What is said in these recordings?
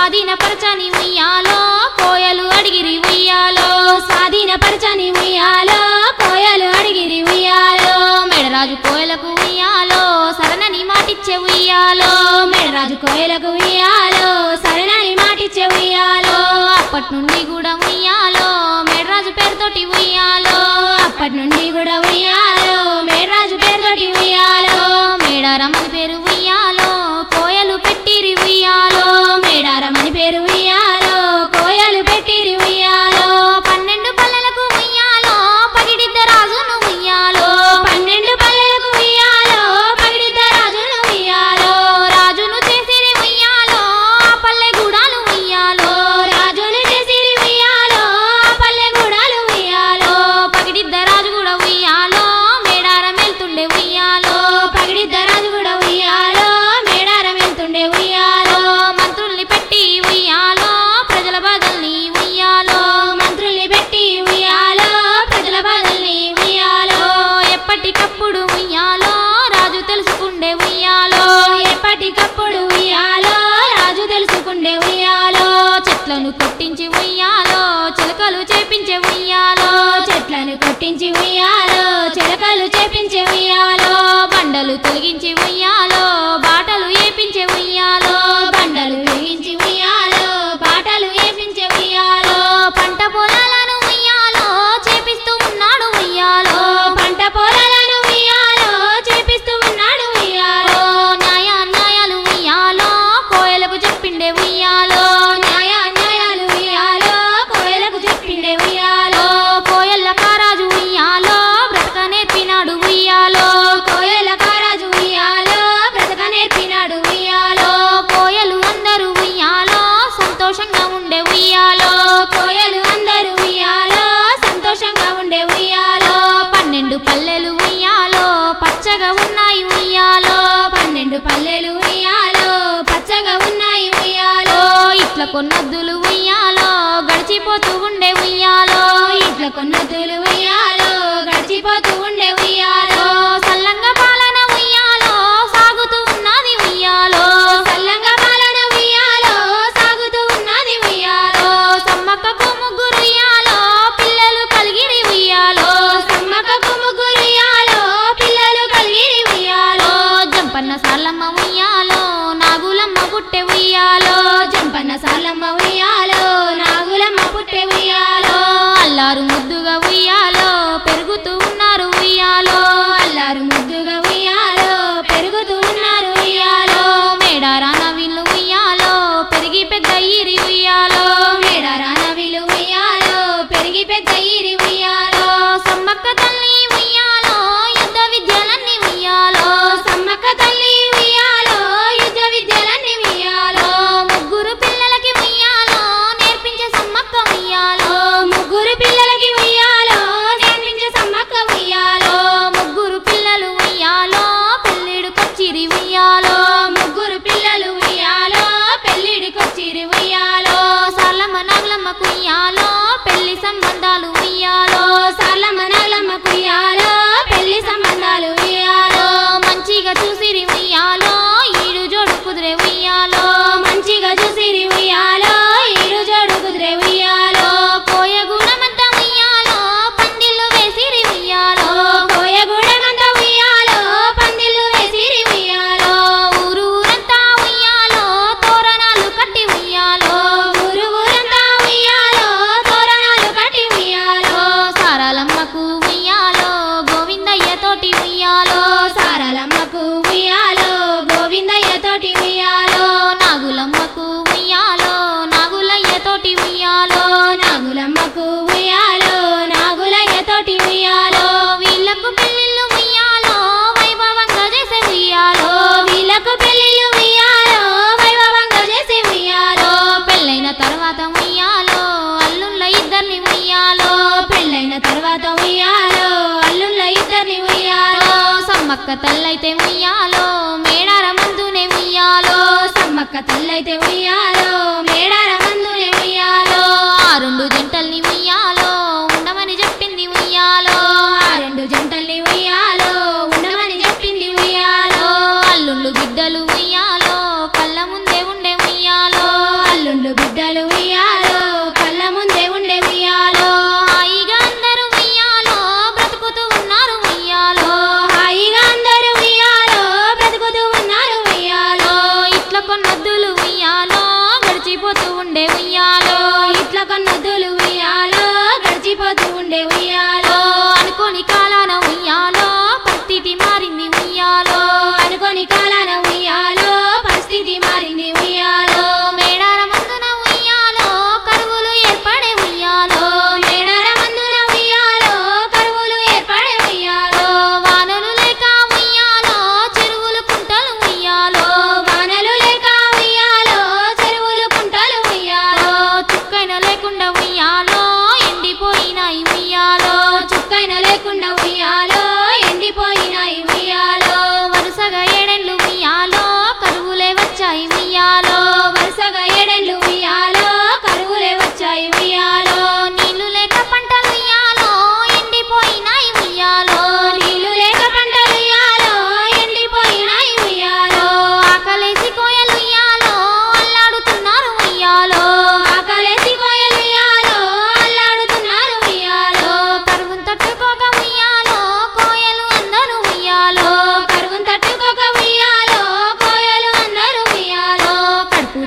స్వాధీనపరచని ఉయ్యాలో కోయలు అడిగిరి ఉయ్యాలో స్వాధీనపరచని ఉయ్యాలో కోయలు అడిగిరి ఉయ్యాలో మెడరాజు కోయలకు ఉయ్యాలో సరనని మాటిచ్చే ఉయ్యాలో మెడరాజు కోయలకు ఉయ్యాలో సరణని మాటిచ్చే ఉయ్యాలో అప్పటి నుండి కూడా ఉయ్యాలో మెడరాజు పేరుతోటి ఉయ్యాలో అప్పటి నుండి కూడా ఉయ్యాలో మేడరాజు పేరుతోటి ఉయ్యాలో మేడారమ్మని పేరు ఉయ్యాలో కోయలు పెట్టిరి ఉయ్యాలో మేడారమని పేరు ఉయ్యాలో కోయలు పెట్టిరి ఉయ్యాలో పన్నెండు పల్లెలకు ఉయ్యాలో పగిడిద్ద రాజును ఉయ్యాలో పన్నెండు పల్లెలకు ఉయ్యాలో పగిడిద్ద రాజును ఉయ్యాలో రాజును చేసిరి ఉయ్యాలో ఆ పల్లె గూడాలు ఉయ్యాలో రాజును చేసిరి ఉయ్యాలో పల్లె గూడాలు ఉయ్యాలో పగిడిద్ద రాజు కూడా ఉయ్యాలో మేడారం వెళ్తుండే ఉయ్యాలో పగిడిద్ద రాజు కూడా ఉయ్యాలో మేడారం వెళ్తుండే ఉయ్యాలో మంత్రుల్ని పెట్టి ఉయ్యాలో ప్రజల బాధల్ని ఉయ్యాలో మంత్రుల్ని పెట్టి ఉయ్యాలో ప్రజల బాధల్ని ఉయ్యాలో ఎప్పటికప్పుడు ఉయ్యాలో రాజు తెలుసుకుండే ఉయ్యాలో ఎప్పటికప్పుడు ఉయ్యాలో రాజు తెలుసుకుండే ఉయ్యాలో చెట్లను కొట్టించి ఉయ్యాలో చిలకలు చేపించే ఉయ్యాలో చెట్లను కొట్టించి ఉయ్యాలో చిలకలు చేపించే ఉయ్యాలో బండలు తొలగించి ఉయ్యాలో బాటలు ఏపించే ఉయ్యాలో బండలు వేయించి ఉయ్యాలో పాటలు వేపించే ఉయ్యాలో పంట పొలాలను ఉయ్యాలో చేపిస్తూ ఉన్నాడు ఉయ్యాలో పంట పొలాలను ఉయ్యాలో చేపిస్తూ ఉన్నాడు ఉయ్యాలో న్యాయ న్యాయాలు ఉయ్యాలో కోయలకు చెప్పిండే ఉయ్యాలో న్యాయ న్యాయాలు ఉయ్యాలో కోయలకు చెప్పిండే ఉయ్యాలో కోయల్ల కారాజు ఉయ్యాలో బ్రతక నేర్పినాడు ఉయ్యాలో కోయల కారాజు ఉయ్యాలో బ్రతక నేర్పినాడు ఉయ్యాలో కోయలు అందరూ ఉయ్యాలో సంతోషంగా ఉండే ఉయ్యాలో కోయలు అందరూ ఉయ్యాలో సంతోషంగా ఉండే ఉయ్యాలో పన్నెండు పల్లెలు ఉయ్యాలో పచ్చగా ఉన్నాయి ఉయ్యాలో పన్నెండు పల్లెలు ఉయ్యాలో పచ్చగా ఉన్నాయి ఉయ్యాలో ఇట్ల కొన్నొద్దులు ఉయ్యాలో గడిచిపోతూ ఉండే ఉయ్యాలో ఇట్ల కొన్నతులు ఉయ్యాలో గడిచిపోతూ ఉండే ఉయ్యాలో సల్లంగా పాలన ఉయ్యాలో సాగుతూ ఉన్నది ఉయ్యాలో సల్లంగా పాలన ఉయ్యాలో సాగుతూ ఉన్నది ఉయ్యాలో సమ్మక్కకు ముగ్గురు ఉయ్యాలో పిల్లలు కలిగిరి ఉయ్యాలో సమ్మక్కకు ముగ్గురు ఉయ్యాలో పిల్లలు కలిగిరి ఉయ్యాలో జంపన్న సాలమ్మ ఉయ్యాలో నాగులమ్మ పుట్టె ఉయ్యాలో జంపన్న సాలమ్మ ఉయ్యాలో నాగులమ్మ పుట్టే ఉయ్యాలో అల్లారు ముద్దుగా ఉయ్యాలో పెరుగుతూ ఉన్నారు ఉయ్యాలో అల్లారు ముద్దుగా ఉయ్యాలో పెరుగుతూ ఉన్నారు ఉయ్యాలో మేడారాన వీళ్ళు ఉయ్యాలో పెరిగి పెద్ద ఈరి ఉయ్యాలో మేడారాన విలు ఉయ్యాలో పెరిగి పెద్ద ఈరి ఉయ్యాలో సమ్మక్క తల్లి ఉయ్యాలో యుద్ధ విద్యలన్నీ ఉయ్యాలో సమ్మక్క తల్లి ఉయ్యాలో యుద్ధ విద్యలన్నీ ఉయ్యాలో ముగ్గురు పిల్లలకి ఉయ్యాలో నేర్పించే సమ్మక్క ఉయ్యాలో ముగ్గురు పిల్లలకి ఉయ్యాలో నేర్పించే సమ్మక్క ఉయ్యాలో ముగ్గురు పిల్లలు ఉయ్యాలో పెళ్ళిడుకొచ్చిరి ఉయ్యాలో ముగ్గురు పిల్లలు ఉయ్యాలో పెళ్ళిడికొచ్చిరి ఉయ్యాలో సాలమ్మ నాగలమ్మ కుయ్యాలో పెళ్లి సంబంధాలు ఉయ్యాలో సాలమ్మ నాగలమ్మ కుయ్యాలో పెళ్లి సంబంధాలు ఉయ్యాలో మంచిగా చూసిరి ఉయ్యాలో ఈడు జోడు కుదిరే ఉయ్యాలో మంచిగా చూసిరి ఉయ్యాలో ఈడు జోడు కుదిరే ఉయ్యాలో కోయగూడమంత ఉయ్యాలో పందిళ్ళు వేసిరి ఉయ్యాలో కోయగూడమంత ఉయ్యాలో పందిళ్ళు వేసిరి ఉయ్యాలో ఊరు ఊరంతా ఉయ్యాలో తోరణాలు కట్టి ఉయ్యాలో ఊరు ఊరంతా ఉయ్యాలో తోరణాలు కట్టి ఉయ్యాలో సారాలమ్మకు ఉయ్యాలో గోవిందయ్య తోటి ఉయ్యాలో సారలమ్మకు ఉయ్యాలో గోవిందయ్య తోటి ఉయ్యాలో నాగులమ్మకు ఉయ్యాలో నాగులయ్య తోటి ఉయ్యాలో నాగులమ్మకు ఉయ్యాలో నాగులయ్య తోటి ఉయ్యాలో వీళ్ళకు పెళ్ళిళ్ళు ఉయ్యాలో వైభవంగా చేసే ఉయ్యాలో వీళ్ళకు పెళ్లిళ్ళు ఉయ్యాలో వైభవంగా చేసి ఉయ్యాలో పెళ్ళైన తర్వాత ఉయ్యాలో అల్లుళ్ళ ఇద్దరిని ఉయ్యాలో పెళ్ళైన తర్వాత ఉయ్యాలో అల్లుళ్ళ ఇద్దరిని ఉయ్యాలో సమ్మక్క తల్లైతే ఉయ్యాలో మేడార ముందునే ఉయ్యాలో సమ్మక్క తల్లైతే ఉయ్యాలో మేడార మందునే ఉయ్యాలో ఆ రెండు జంటల్ని ఉయ్యాలో ఉండమని చెప్పింది ఉయ్యాలో ఆ రెండు జంటల్ని ఉయ్యాలో ఉండమని చెప్పింది ఉయ్యాలో అల్లుళ్ళు బిడ్డలు ఉయ్యాలో కళ్ళ ముందే ఉండే ఉయ్యాలో అల్లుండు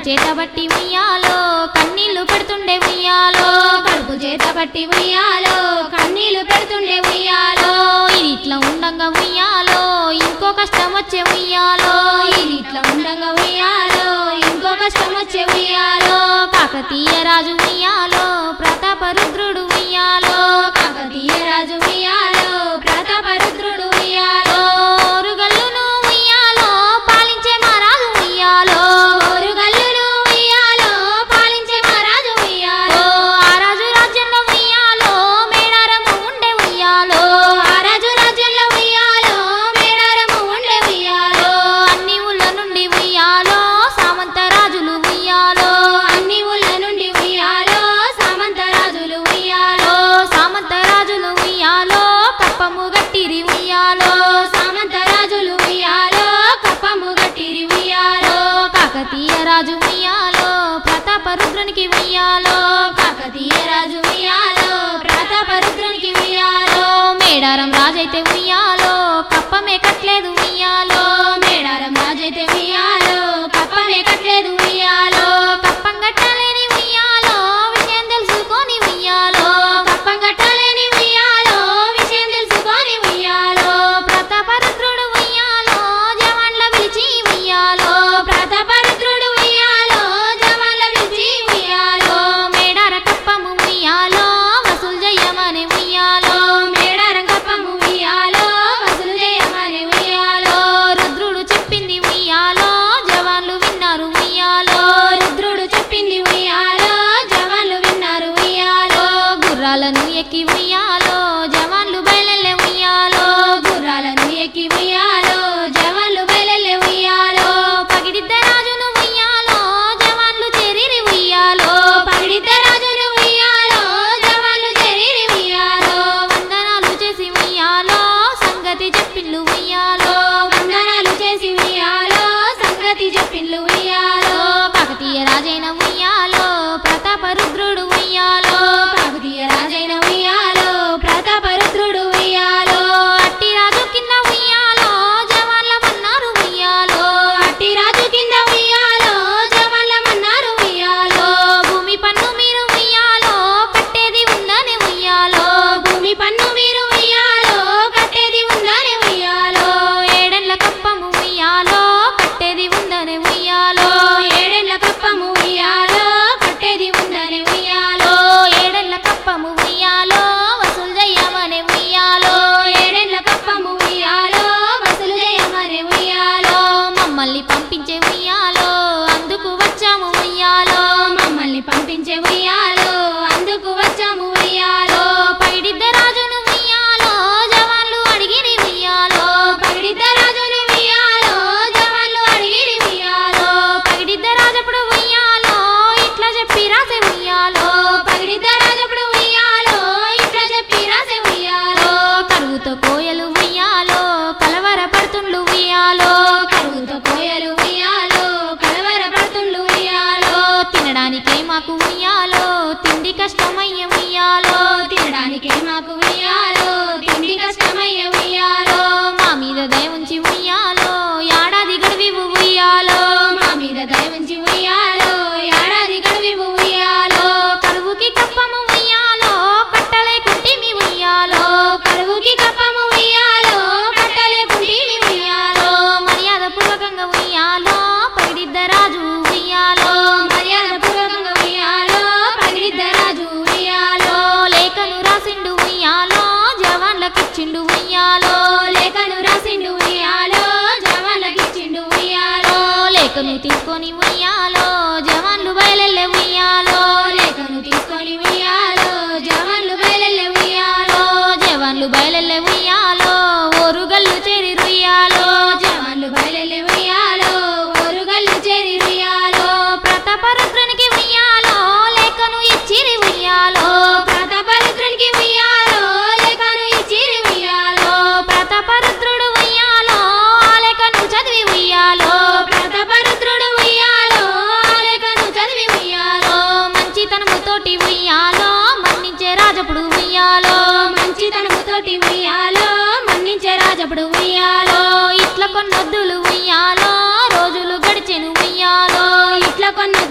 చేతబట్టి ఉయ్యాలో కన్నీళ్లు పెడుతుండే ఉయ్యాలో కడుపు చేత పట్టి ఉయ్యాలో కన్నీళ్లు పెడుతుండే ఉయ్యాలో ఇది ఇట్లా ఉండంగా ఉయ్యాలో ఇంకో కష్టం వచ్చే ఉయ్యాలో ఇది ఇట్లా ఉండంగా ఉయ్యాలో ఇంకో కష్టం వచ్చే ఉయ్యాలో కాకతీయ రాజు ఉయ్యాలో ప్రతాప రుద్రుడు ఉయ్యాలో కాకతీయ రాజు ఉయ్యాలో ప్రతాపరుద్రుడు ఉయ్యాలో ఓరుగల్లును ఉయ్యాలో పాలించే మహారాజు ఉయ్యాలో ఓరుగల్లును ఉయ్యాలో పాలించే మహారాజు ఉయ్యాలో ఆ రాజు రాజ్యంలో ఉయ్యాలో మేడారము ఉండే ఉయ్యాలో ఆ రాజు రాజ్యంలో ఉయ్యాలో మేడారము ఉండే ఉయ్యాలో అన్ని ఊళ్ళ నుండి ఉయ్యాలో సామంత రాజులు ఉయ్యాలో అన్ని ఊళ్ళ నుండి ఉయ్యాలో సామంత రాజులు ఉయ్యాలో సామంత రాజులు ఉయ్యాలో కప్పము గట్టిరి ఉయ్యాలో సామంత రాజులు ఉయ్యాలో కప్పము గట్టిరి ఉయ్యాలో కాకతీయ రాజు ఉయ్యాలో ప్రతాప రుద్రునికి ఉయ్యాలో కాకతీయ రాజు ఉయ్యాలో ప్రతాపరుద్రునికి ఉయ్యాలో మేడారం రాజైతే ఉయ్యాలో కప్పమే కట్లేదు ఉయ్యాలో మేడారం రాజైతే ఉయ్యాలో కప్పమే కట్టలేదు ఉయ్యాలో కప్పం గట్టలేని ఉయ్యాలో విషయం తెలుసుకొని ఉయ్యాలో కప్పం కట్టలేని ఉయ్యాలో విషయం తెలుసుకొని ఉయ్యాలో ప్రతాప రుద్రుడు ఉయ్యాలో జవాన్ల పిలిచి ఉయ్యాలో ప్రతాపరుద్రుడు ఉయ్యాలో జవాన్ల పిలిచి ఉయ్యాలో మేడార కప్పము ఉయ్యాలో వసూలు చెయ్యమని ఉయ్యాలో మేడారం కప్పము ఉయ్యాలో వసూలు చేయమని ఉయ్యాలో రుద్రుడు చెప్పింది ఉయ్యాలో జవాన్లు విన్నారు ఉయ్యాలో రుద్రుడు చెప్పింది ఉయ్యాలో జవాన్లు విన్నారు ఉయ్యాలో గుర్రాలను ఎక్కి ఉయ్యాలో జవాన్లు బయలెళ్ళే ఉయ్యాలో గుర్రాలను ఎక్కి ఉయ్యాలో జవాన్లు బయలెళ్ళే ఉయ్యాలో పగిడిద్ద రాజును ఉయ్యాలో జవాన్లు చేరిరి ఉయ్యాలో పగిడిత రాజును ఉయ్యాలో జవాన్లు చేరి ఉయ్యాలో వందనాలు చేసి ఉయ్యాలో సంగతి చెప్పిల్లు ఉయ్యాలో వందనాలు చేసి ఉయ్యాలో సంగతి చెప్పిండ్లు ఉయ్యాలో కాకతీయ రాజైన ఉయ్యాలో ప్రతాప రుద్రుడు ఉయ్యాలో కాకతీయ రాజైన ఉయ్యాలో ప్రతాపరుద్రుడు ఉయ్యాలో అట్టి రాజు కింద ఉయ్యాలో జవాన్ల మన్నారు ఉయ్యాలో అట్టి రాజు కింద ఉయ్యాలో జవాన్ల మన్నారు ఉయ్యాలో భూమి పన్ను మీరు ఉయ్యాలో కట్టేది ఉందని ఉయ్యాలో భూమి పన్ను మీరు ఉయ్యాలో కట్టేది ఉందని ఉయ్యాలో ఏడెండ్ల కప్పము ఉయ్యాలో కట్టేది ఉందని ఉయ్యాలో ఏడెళ్ళ కప్పము ఉయ్యాలో కట్టేది ఉందని ఉయ్యాలో ఏడెండ్ల కప్పము ఉయ్యాలో వసూలు చెయ్యమని ఉయ్యాలో ఏడెళ్ళ కప్పము ఉయ్యాలో వసూలు చేయమని ఉయ్యాలో మమ్మల్ని పంపించే ఉయ్యాలో అందుకు వచ్చాము ఉయ్యాలో మమ్మల్ని పంపించే ఉయ్యాలో అందుకు వచ్చాము ఉయ్యాలో పైడిద్ద రాజును ఉయ్యాలో జవాన్లు అడిగిరి ఉయ్యాలో పగిడిత రాజును ఉయ్యాలో జవాన్లు అడిగిరి ఉయ్యాలో పగిడిద్ద రాజప్పుడు ఉయ్యాలో ఇట్లా చెప్పి రాసే ఉయ్యాలో పగిడిత రాజప్పుడు ఉయ్యాలో ఇట్లా చెప్పి రాసే ఉయ్యాలో కరువుతో కోయలు ఉయ్యాలో కలవర పడుతుండ్లు ఉయ్యాలో కరువుతో కోయలు ఉయ్యాలో కలవర పడుతుండ్లు ఉయ్యాలో తినడానికే మాకు ఉయ్యాలో తిండి కష్టమయ్య ఉయ్యాలో తినడానికే మాకు ఉయ్యాలో తిండి కష్టమయ్యే ఉయ్యాలో మా మీద దయ ఉంచి ఉయ్యాలో ఏడాది గడివివు ఉయ్యాలో మా మీద దయవుంచి ఉయ్యాలో ఏడాది గడివి ఉయ్యాలో కరువుకి కప్పము ఉయ్యాలో కట్టలే కుట్టిమి ఉయ్యాలో కరువుకి కప్పము ఉయ్యాలో కట్టలేకుంటివి ఉయ్యాలో మర్యాద పూర్వకంగా ఉయ్యాలో పగిడిద్ద రాజు ఉయ్యాలో మర్యాద పూర్వకంగా ఉయ్యాలో పగిడిద్ద రాజు ఉయ్యాలో లేఖను రాసిండు ఉయ్యాలో జవాన్లకిచ్చిండు ఉయ్యాలో లేఖను రాసిండు ఉయ్యాలో జవాన్లకిచ్చిండు ఉయ్యాలో లేఖను తీసుకొని ఉయ్యాలో జవాన్లు బయలెళ్ళే ఉయ్యాలో లేఖను తీసుకొని ఉయ్యాలో జవాన్లు బయలెళ్ళే ఉయ్యాలో జవాన్లు బయలెళ్ళే ఉయ్యాలో ఓరుగల్లు చేరి రుయ్యాలో జవాన్లు బయలెళ్ళే ఉయ్యాలో ఓరుగల్లు చేరి ఉయ్యాలో ప్రతాపరుద్రునికి ఉయ్యాలో లేఖను ఇచ్చిరి ఉయ్యాలో ప్రతాపరుద్రునికి ఉయ్యాలో లేఖను ఇచ్చిరి ఉయ్యాలో ప్రతాపరుద్రుడు ఉయ్యాలో ఆ లేఖను చదివి ఉయ్యాలో ప్రతాపరుద్రుడు ఉయ్యాలో ఆ లేఖను చదివి ఉయ్యాలో మంచితనముతోటి ఉయ్యాలో మన్నించే రాజపుడు ఉయ్యాలో మంచితనముతోటి ఉయ్యాలో మన్నించే రాజప్పుడు ఉయ్యాలో ఇట్ల కొన్నొద్దులు ఉయ్యాలో రోజులు గడిచెను ఉయ్యాలో ఇట్లా కొన్న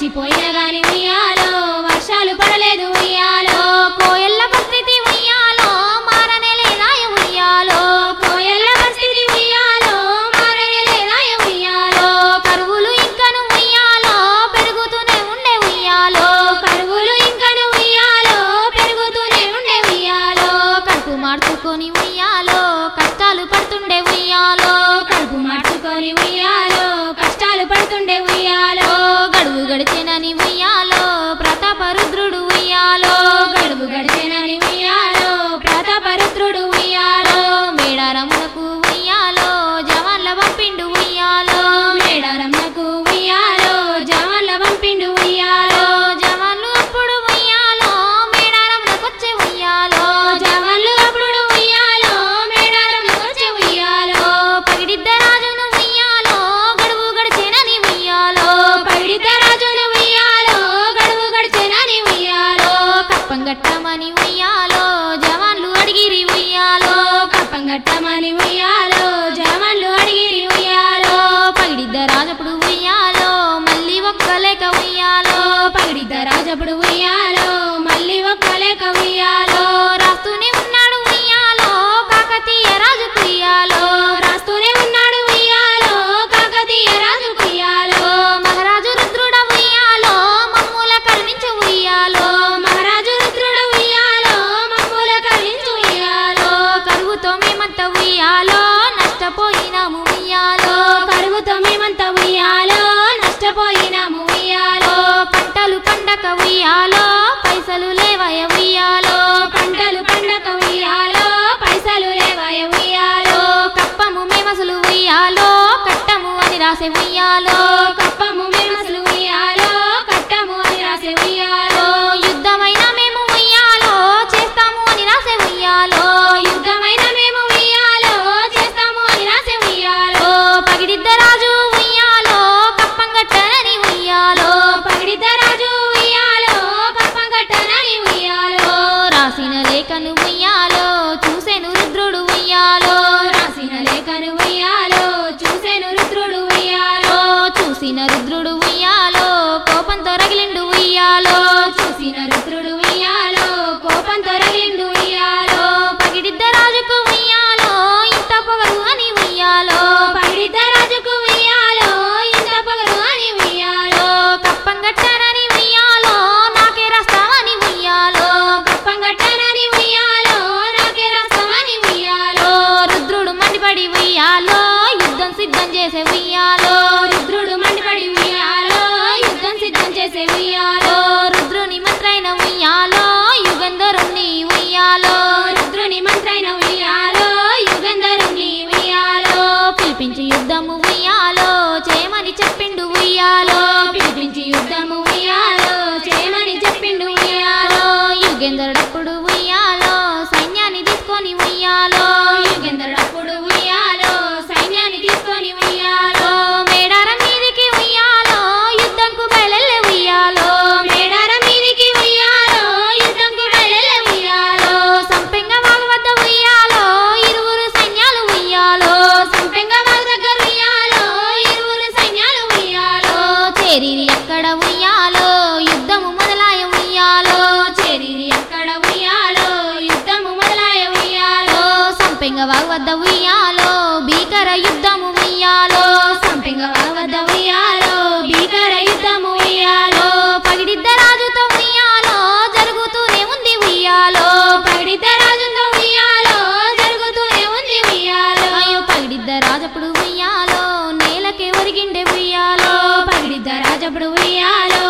తడిసిపోయిన గాని ఉయ్యాలో వర్షాలు పడలేదు ఉయ్యాలో కోయల్ల పరిస్థితి ఉయ్యాలో మారనే లేదాయ ఉయ్యాలో కోయల్ల పరిస్థితి ఉయ్యాలో మారనే లేదాయ ఉయ్యాలో కరువులు ఇంకను ఉయ్యాలో పెరుగుతూనే ఉండే ఉయ్యాలో కరువులు ఇంకను ఉయ్యాలో పెరుగుతూనే ఉండే ఉయ్యాలో కడుపు మార్చుకొని ఉయ్యాలో కష్టాలు పడుతుండే ఉయ్యాలో కడుపు మార్చుకొని ఉయ్యాలో కష్టాలు పడుతుండే ఉయ్యాలో గడువు గడిచినని ఉయ్యాలో ప్రతాప రుద్రుడు ఉయ్యాలో గడువు గడిచేనని ఉయ్యాలో ప్రతాపరుద్రుడు ఉయ్యాలో మేడారమునకు ఉయ్యాలో జవాన్ల పంపిండు ఉయ్యాలో మేడారమ్మకు ఉయ్యాలో జవాన్ల పంపిండు ఉయ్యాలో జవాన్లు అప్పుడు ఉయ్యాలో మేడారమునకొచ్చే ఉయ్యాలో జవాన్లు అప్పుడు ఉయ్యాలో మేడారమ్మకు వచ్చే ఉయ్యాలో పగిడిద్ద రాజును ఉయ్యాలో గడువు గడిచినని ఉయ్యాలో పైడిత రాజును ఉయ్యాలో గడువు గడిచేనని ఉయ్యాలో కప్పంగట్టమని ఉయ్యాలో జవాన్లు అడిగిరి ఉయ్యాలో కప్పంగట్టమని ఉయ్యాలో జవాన్లు అడిగిరి ఉయ్యాలో పగిడిద్ద రాజప్పుడు ఉయ్యాలో మళ్ళీ ఒక్కలేక ఉయ్యాలో పగిడిత రాజప్పుడు ఉయ్యాలో మళ్ళీ ఒక్కలేక ఉయ్యాలో రాస్తూనే ఉన్నాడు ఉయ్యాలో కాకతీయ రాజు ఉయ్యాలో రాస్తూనే ఉన్నాడు ఉయ్యాలో కాకతీయ రాజు ఉయ్యాలో మహారాజు రుద్రుడ ఉయ్యాలో మమ్ముల కరుణించు ఉయ్యాలో మహారాజు రుద్రుడు ఉయ్యాలో మమ్ముల కరుణించు ఉయ్యాలో కరువుతో మేమంత ఉయ్యాలో నష్టపోయినాము ఉయ్యాలో కరువుతో మేమంతా ఉయ్యాలో నష్టపోయినాము ఉయ్యాలో పంటలు పండక ఉయ్యాలో పైసలు లేవయ ఉయ్యాలో పంటలు పండక ఉయ్యాలో పైసలు లేవాయ ఉయ్యాలో కప్పము మేమసలు ఉయ్యాలో కట్టము అని రాసే ఉయ్యాలో కప్పము మేమసలు ఉయ్యాలో కట్టము అని రాసే ఉయ్యాలో యుద్ధమైన మేము ఉయ్యాలో చేస్తాము అని రాసే ఉయ్యాలో యుద్ధమైన మేము ఉయ్యాలో చేస్తాము అని రాసే ఉయ్యాలో పగిడిద్ద రాజు ఉయ్యాలో కప్పంగట్టనని ఉయ్యాలో పగిడిత రాజు ఉయ్యాలో కప్పం కట్టనని ఉయ్యాలో రాసిన లేఖను ఉయ్యాలో చూసెను రుద్రుడు ఉయ్యాలో రాసిన లేఖను ఉయ్యాలో చూసెను రుద్రుడు ఉయ్యాలో చూసిన రుద్రుడు ఉయ్యాలో కోపంతో రగిలిండు ఉయ్యాలో చూసిన రుద్రుడు ఉయ్యాలో కోపంతో రగిలిండు ఉయ్యాలో పగిడిద్ద రాజుకు ఉయ్యాలో ఇంత పొగరు అని ఉయ్యాలో పగిడిత రాజుకు ఉయ్యాలో ఇంత పగలు అని ఉయ్యాలో కప్పంగట్టనని ఉయ్యాలో నాకే రాస్తావని ఉయ్యాలో కప్పం కట్టనని ఉయ్యాలో నాకే రాస్తామని ఉయ్యాలో రుద్రుడు మండిపడి ఉయ్యాలో యుద్ధం సిద్ధం చేసే ఉయ్యాలో రుద్రుడు మండిపడి ఉయ్యాలో యుద్ధం సిద్ధం చేసే ఉయ్యాలో రుద్రుని మంత్రైన ఉయ్యాలో యుగంధరుణ్ణి ఉయ్యాలో రుద్రుని మంత్రైన ఉయ్యాలో యుగంధరుని ఉయ్యాలో పిలిపించి యుద్ధము ఉయ్యాలో చేయమని చెప్పిండు ఉయ్యాలో పిలిపించి యుద్ధము ఉయ్యాలో చేయమని చెప్పిండు ఉయ్యాలో యుగేంద్రుడప్పుడు ఉయ్యాలో సైన్యాన్ని తీసుకొని ఉయ్యాలో యుగంధరుడప్పుడు ఉయ్యాలో సైన్యాన్ని తీసుకొని ఉయ్యాలో మేడారం మీదికి ఉయ్యాలో యుద్ధంకు బయలెళ్ళే ఉయ్యాలో మేడారం మీదికి ఉయ్యాలో యుద్ధంకు బయలుదేరే ఉయ్యాలో సంపెంగ వాగు వద్ద ఉయ్యాలో ఇరువురు సైన్యాలు ఉయ్యాలో సంపెంగ వాగు దగ్గర ఉయ్యాలో ఇరువురు సైన్యాలు ఉయ్యాలో చేరిరి అక్కడ ఉయ్యాలో యుద్ధము మొదలాయ ఉయ్యాలో చేరిరి అక్కడ ఉయ్యాలో యుద్ధము మొదలాయ ఉయ్యాలో సంపెంగ వాగు వద్ద ఉయ్యాలో భీకర యుద్ధము ఉయ్యాలో సంపెంగ వాగు వద్ద ఉయ్యాలో భీకర యుద్ధము ఉయ్యాలో పగిడిద్ద రాజుతో ఉయ్యాలో జరుగుతూనే ఉంది ఉయ్యాలో పడిత రాజుతో ఉయ్యాలో జరుగుతూనే ఉంది ఉయ్యాలో అయ్యో పగిడిద్ద రాజప్పుడు ఉయ్యాలో నేలకే ఒరిగిండే ఉయ్యాలో పగిడిద్ద రాజప్పుడు ఉయ్యాలో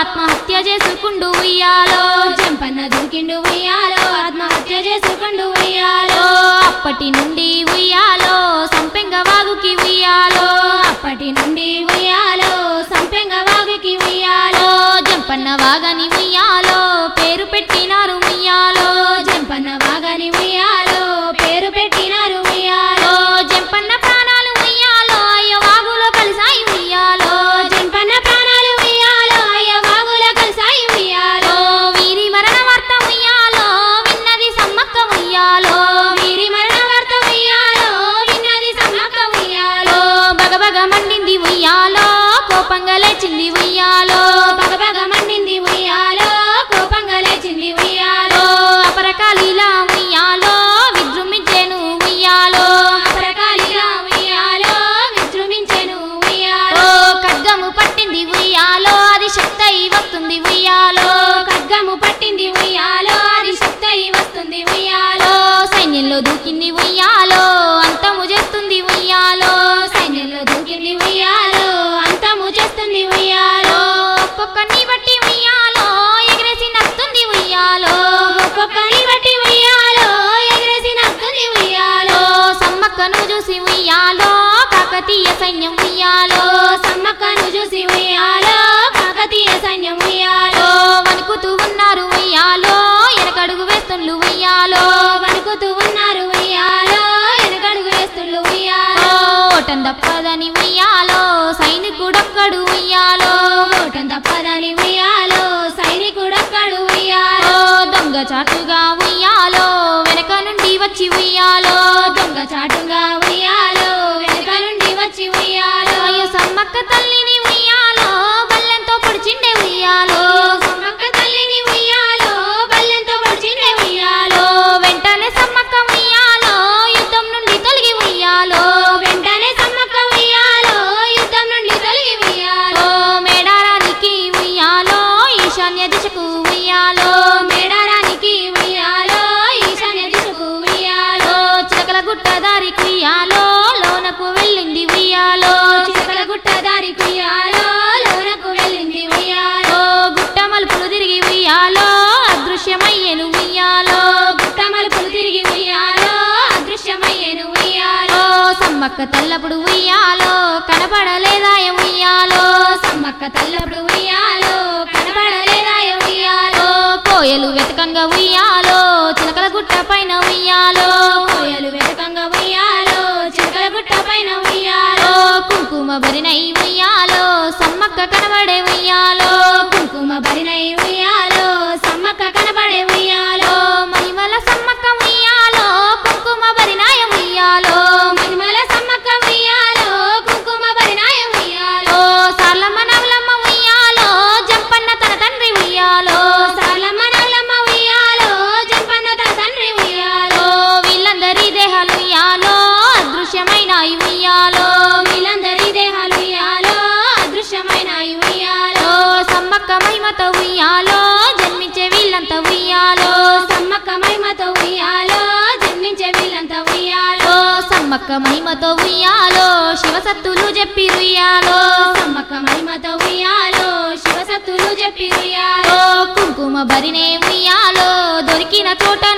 ఆత్మహత్య చేసుకుండు ఉయ్యాలో జంపన్న దూకిండు ఉయ్యాలో ఆత్మహత్య చేసుకుండు ఉయ్యాలో అప్పటి నుండి ఉయ్యాలో సంపెంగ వాగుకి ఉయ్యాలో అప్పటి నుండి ఉయ్యాలో సంపెంగ వాగుకి ఉయ్యాలో జంపన్న వాగని ఉయ్యాలో పేరు పెట్టినారు ఉయ్యాలో జంపన్న వాగని ఉయ్యాలో పేరు పెట్టినారు ఉయ్యాలో జంపన్న ప్రాణాలు ఉయ్యాలో అయ్యో వాగులో కలిసాయి ఉయ్యాలో జంపన్న ప్రాణాలు ఉయ్యాలో అయ్య వాగులో కలిసాయి ఉయ్యాలో వీరి మరణ వార్త ఉయ్యాలో విన్నది సమ్మక్క ఉయ్యాలో వీరి మరణ వార్త ఉయ్యాలో విన్నది సమ్మక్క ఉయ్యాలో బగబగ మండింది ఉయ్యాలో కోపంగా లేచింది ఉయ్యాలో బగబగ మండింది ఉయ్యాలో కోపంగా లేచింది ఉయ్యాలో అపరకాలిలా ఉయ్యాలో విజృంభించెను ఉయ్యాలో అపరకాలిగా ఉయ్యాలో విజృంభించెను ఓ ఉయ్యాలో ఖడ్గము పట్టింది ఉయ్యాలో అది శక్తి అయి వస్తుంది ఉయ్యాలో ఖడ్గము పట్టింది ఉయ్యాలో అది శక్తి అయి వస్తుంది ఉయ్యాలో ఓ సైన్యంలో దూకింది ఉయ్యాలో అంతము చేస్తుంది ఉయ్యాలో సైన్యంలో దూకింది ఉయ్యాలో అంతము చేస్తుంది ఉయ్యాలో ఒక్కొక్కని బట్టి ఉయ్యాలో ఎగిరేసి నస్తుంది ఉయ్యాలో ఒక్కొక్కని బట్టి ఉయ్యాలో ఎగరేసి నస్తుంది ఉయ్యాలో సమ్మక్కను చూసి ఉయ్యాలో కాకతీయ సైన్యం ఉయ్యాలో సమ్మక్కను చూసి ఉయ్యాలో కాకతీయ సైన్యం ఉయ్యాలో వణుకుతూ ఉన్నారు ఉయ్యాలో వెనకడుగు వేస్తుండ్లు ఉయ్యాలో వణుకుతూ ఉన్నారు ఉయ్యాలో వెనకడుగు వేస్తుళ్ళు ఉయ్యాలో ఓటం తప్పదని ఉయ్యాలో సైనికుడొక్కడు ఉయ్యాలో ఓటం తప్పదని ఉయ్యాలో సైనికుడొక్కడు ఓ ఉయ్యాలో దొంగ చాటుగా ఉయ్యాలో వెనక నుండి వచ్చి ఉయ్యాలో దొంగ చాటుగా ఉయ్యాలో వెనక నుండి వచ్చి ఉయ్యాలో అయ్యో సమ్మక్క తల్లిని ఉయ్యాలో బల్లెంతో పొడిచిండే ఉయ్యాలో సమ్మక్క తల్లిని ఉయ్యాలో బల్లెంతో పొడిచిండే ఉయ్యాలో వెంటనే సమ్మక్క ఉయ్యాలో యుద్ధం నుండి తొలగి ఉయ్యాలో వెంటనే సమ్మక్క ఉయ్యాలో యుద్ధం నుండి తొలగి ఓ ఉయ్యాలో మేడారానికి ఉయ్యాలో ఈశాన్య దిశకు ఉయ్యాలో మేడారానికి ఉయ్యాలో ఈశాన్య దిశకు ఉయ్యాలో ఓ చిలకల గుట్ట దారి కుయ్యాలో లోనకు వెళ్ళింది ఉయ్యాలో చిలకల గుట్ట దారి కుయ్యాలో లోనకు వెళ్ళింది ఉయ్యాలో ఓ గుట్ట మలుపులు తిరిగి ఉయ్యాలో అదృశ్యమయ్యను ఉయ్యాలో గుట్ట మలుపులు తిరిగి ఉయ్యాలో అదృశ్యమయ్యేను ఉయ్యాలో ఓ సమ్మక్క తల్లపుడు ఉయ్యాలో కనపడలేదాయ ఉయ్యాలో సమ్మక్క తల్లప్పుడు ఉయ్యాలో కనబడలేదాయ ఉయ్యాలో ఓ కోయలు వెతకంగా ఉయ్యాలో చిలకల గుట్ట పైన ఉయ్యాలో కోయలు వెతకంగా ఉయ్యాలో చిలకల గుట్ట పైన ఉయ్యాలో ఓ కుంకుమ బరినై ఉయ్యాలో సమ్మక్క కనబడే ఉయ్యాలో కుంకుమ బరినై ఉయ్యాలో సమ్మక్క కనబడే ఉయ్యాలో ఓ మహిమల సమ్మక్క ఉయ్యాలో కుంకుమ బరినాయ ఉయ్యాలో మహిమల సమ్మక్క ఉయ్యాలో కుంకుమ బరినాయ ఉయ్యాలో ఓ సార్లమ్మ నవలమ్మ ఉయ్యాలో జంపన్న తన తండ్రి ఉయ్యాలో సాలమ్మ నవలమ్మ ఉయ్యాలో జంపన్న తన తండ్రి ఉయ్యాలో ఓ వీళ్ళందరి దేహాలు ఉయ్యాలో అదృశ్యమైన ఉయ్యాలో వీళ్ళందరి దేహాలు ఉయ్యాలో అదృశ్యమైన ఉయ్యాలో ఓ సమ్మక్క మహిమతో ఉయ్యాలో జన్మించే వీళ్ళంతా ఉయ్యాలో సమ్మక్క మహిమతో ఉయ్యాలో జన్మించే వీళ్ళంతా ఉయ్యాలో ఓ సమ్మక్క మహిమతో ఉయ్యాలో శివసత్తులు చెప్పి ఉయ్యాలో సమ్మక్క మహిమతో ఉయ్యాలో శివసత్తులు చెప్పి ఉయ్యాలో ఓ కుంకుమ బరినే ఉయ్యాలో దొరికిన చోట